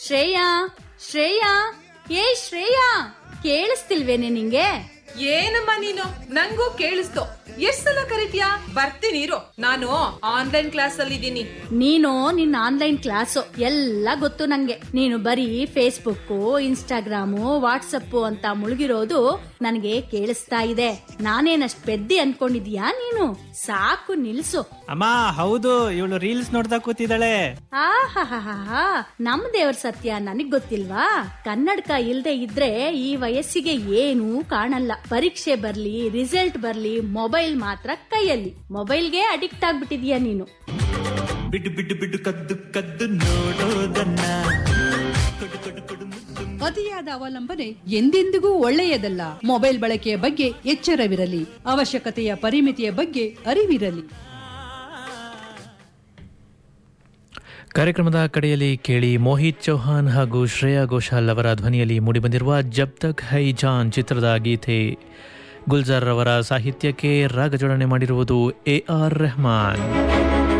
ಶ್ರೇಯಾ ಶ್ರೇಯಾ ಏ ಶ್ರೇಯಾ ಕೇಳಿಸ್ತಿಲ್ವೇನೆ ನಿಂಗೆ ಏನಮ್ಮ ನೀನು ನಂಗೂ ಕೇಳಿಸ್ತು ಎಷ್ಟ್ ಸಲ ಕರಿತೀಯಾ ಬರ್ತೀನಿ ಇರು ನಾನು ಆನ್ಲೈನ್ ಕ್ಲಾಸ್ ಅಲ್ಲಿ ಇದ್ದೀನಿ ನೀನು ನಿನ್ನ ಆನ್ಲೈನ್ ಕ್ಲಾಸು ಎಲ್ಲ ಗೊತ್ತು ನಂಗೆ ನೀನು ಬರೀ ಫೇಸ್ಬುಕ್ ಇನ್ಸ್ಟಾಗ್ರಾಮು ವಾಟ್ಸಪ್ ಅಂತ ಮುಳುಗಿರೋದು ನನಗೆ ಕೇಳಿಸ್ತಾ ಇದೆ ನಾನೇನಷ್ಟ್ ಪೆದ್ದಿ ಅನ್ಕೊಂಡಿದ್ಯಾ ನೀನು ಸಾಕು ನಿಲ್ಸು ಅಮ್ಮ ಹೌದು ಇವಳು ರೀಲ್ಸ್ ನೋಡ್ತಾ ಕೂತಿದ್ದಾಳೆ ಆಹಾಹಾಹಾ ನಮ್ ದೇವ್ರ ಸತ್ಯ ನನಗ್ ಗೊತ್ತಿಲ್ವಾ ಕನ್ನಡಕ ಇಲ್ದೆ ಇದ್ರೆ ಈ ವಯಸ್ಸಿಗೆ ಏನೂ ಕಾಣಲ್ಲ ಪರೀಕ್ಷೆ ಬರ್ಲಿ ರಿಸಲ್ಟ್ ಬರ್ಲಿ ಮೊಬೈಲ್ ಮಾತ್ರ ಕೈಯಲ್ಲಿ ಮೊಬೈಲ್ಗೆ ಅಡಿಕ್ಟ್ ಆಗ್ಬಿಟ್ಟಿದ್ಯಾ ನೀನು ಬಿಡು ಬಿಡು ಬಿಡು ಕದ್ದು ಕದ್ದು ನೋಡೋದನ್ನ ಅತಿಯಾದ ಅವಲಂಬನೆ ಎಂದೆಂದಿಗೂ ಒಳ್ಳೆಯದಲ್ಲ ಮೊಬೈಲ್ ಬಳಕೆಯ ಬಗ್ಗೆ ಎಚ್ಚರವಿರಲಿ ಅವಶ್ಯಕತೆಯ ಪರಿಮಿತಿಯ ಬಗ್ಗೆ ಅರಿವಿರಲಿ ಕಾರ್ಯಕ್ರಮದ ಕಡೆಯಲ್ಲಿ ಕೇಳಿ ಮೋಹಿತ್ ಚೌಹಾನ್ ಹಾಗೂ ಶ್ರೇಯಾ ಘೋಷಾಲ್ ಅವರ ಧ್ವನಿಯಲ್ಲಿ ಮೂಡಿಬಂದಿರುವ ಜಬ್ ತಕ್ ಹೈ ಜಾನ್ ಚಿತ್ರದ ಗೀತೆ ಗುಲ್ಜಾರ್ ಅವರ ಸಾಹಿತ್ಯಕ್ಕೆ ರಾಗ ಜೋಡಣೆ ಮಾಡಿರುವುದು ಎ ಆರ್ ರೆಹಮಾನ್